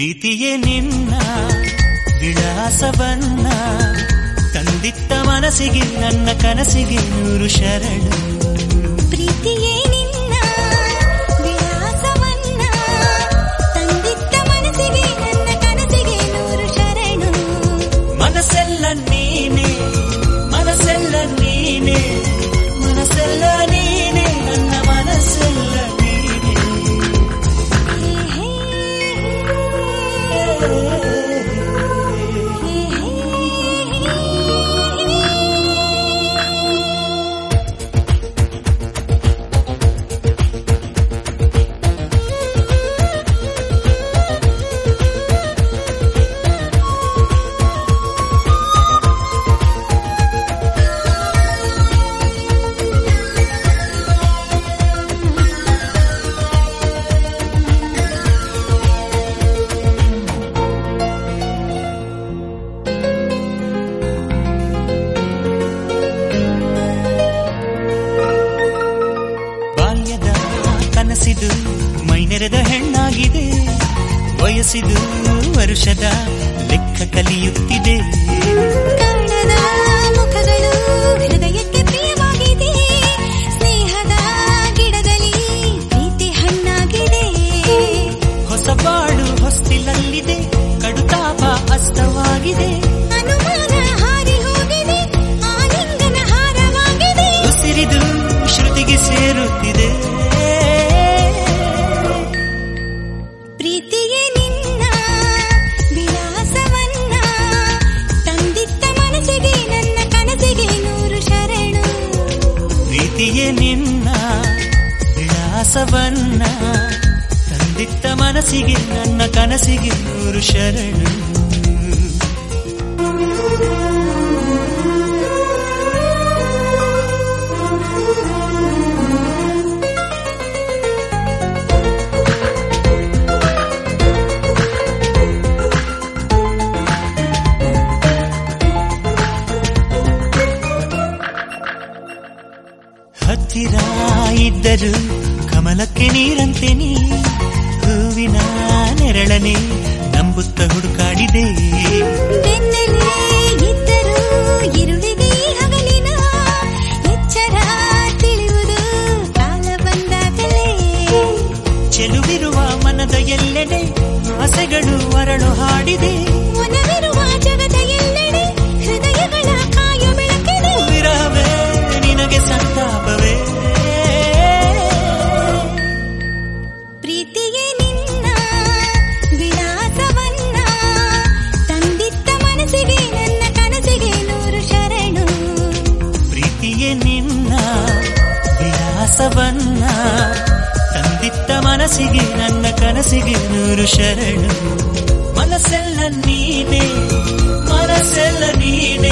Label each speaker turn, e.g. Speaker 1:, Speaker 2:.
Speaker 1: ಪ್ರೀತಿಯೇ ನಿನ್ನ ವಿಳಾಸವನ್ನ ತಂದಿತ್ತ ಮನಸ್ಸಿಗೆ ನನ್ನ ಕನಸಿಗೆ ನೂರು ಶರಣು
Speaker 2: ಪ್ರೀತಿಯೇ ನಿನ್ನ ವಿಳಾಸವನ್ನ ತಂದಿದ್ದ ಮನಸ್ಸಿಗೆ ನನ್ನ ಕನಸಿಗೆ ನೂರು ಶರಣು
Speaker 1: ಮನಸ್ಸೆಲ್ಲ ನೀನೆ ಮನಸ್ಸೆಲ್ಲ ನೀನೆ ಮನಸ್ಸೆಲ್ಲ ನೀನೆ ನನ್ನ ಮನಸ್ಸೆಲ್ಲ ನೀನೆ
Speaker 2: ಹೇ ಹೇ
Speaker 1: ಬಾಲ್ಯದ ಕನಸಿದು ಮೈನೆರೆದ ಹೆಣ್ಣಾಗಿದೆ ವಯಸ್ಸಿದು ವರುಷದ ಲೆಕ್ಕ ಕಲಿಯುತ್ತಿದೆ
Speaker 2: ಕಾಣದ ಮುಖಗಳು ಹೃದಯಕ್ಕೆ ಪ್ರಿಯವಾಗಿದೆ ಸ್ನೇಹದ ಗಿಡದಲ್ಲಿ ಪ್ರೀತಿ ಹಣ್ಣಾಗಿದೆ
Speaker 1: ಹೊಸ ಬಾಳು ಹೊಸ್ತಿಲಲ್ಲಿದೆ ಕಡುತಾಪ ಅಸ್ತವಾಗಿದೆ
Speaker 2: ಅನುಮಾನ ಹಾರಿ ಹೋಗಿದೆ ಆಲಿಂಗನ ಹಾರವಾಗಿದೆ
Speaker 1: ಉಸಿರಿದು ಶ್ರುತಿಗೆ ಸೇರುತ್ತಿದೆ
Speaker 2: ಪ್ರೀತಿಯೇ ನಿನ್ನ ವಿಳಾಸವನ್ನ ತಂದಿದ್ದ ಮನಸ್ಸಿಗೆ ನನ್ನ ಕನಸಿಗೆ ನೂರು ಶರಣು
Speaker 1: ಪ್ರೀತಿಯೇ ನಿನ್ನ ವಿಳಾಸವನ್ನ ತಂದಿತ್ತ ಮನಸ್ಸಿಗೆ ನನ್ನ ಕನಸಿಗೆ ನೂರು ಶರಣು ಹತ್ತಿರ ಇದ್ದರು ಕಮಲಕ್ಕೆ ನೀರಂತೆ ನೀ ಹೂವಿನ ನೆರಳನೆ ನಂಬುತ್ತ ಹುಡುಕಾಡಿದೆ
Speaker 2: ಬೆನ್ನಲ್ಲೇ ಇದ್ದರೂ ಇರುಳಿಗೆ ಈ ಹಗಲಿನ ಎಚ್ಚರ ತಿಳಿಯುವುದು ಕಾಲ ಬಂದಾಗಲೇ
Speaker 1: ಚೆಲುವಿರುವ ಮನದ ಎಲ್ಲೆಡೆ ಆಸೆಗಳು ಅರಳು ಹಾಡಿದೆ
Speaker 2: ಒನವಿರುವ ಜಗದ ಎಲ್ಲೆಡೆ ಹೃದಯಗಳ ಕಾಯ ಬೆಳಕಿದೆ
Speaker 1: ವಿರಹವೇ ನಿನಗೆ ಸಂತಾಪವೇ
Speaker 2: ಪ್ರೀತಿಯೇ ನಿನ್ನ ವಿಳಾಸವನ್ನ ತಂದಿದ್ದ ಮನಸ್ಸಿಗೆ ನನ್ನ ಕನಸಿಗೆ ನೂರು ಶರಣು
Speaker 1: ಪ್ರೀತಿಯೇ ನಿನ್ನ ವಿಳಾಸವನ್ನ ತಂದಿತ್ತ ಮನಸ್ಸಿಗೆ ನನ್ನ ಕನಸಿಗೆ ನೂರು ಶರಣು ಮನಸ್ಸೆಲ್ಲ ನೀನೆ ಮನಸ್ಸೆಲ್ಲ ನೀನೆ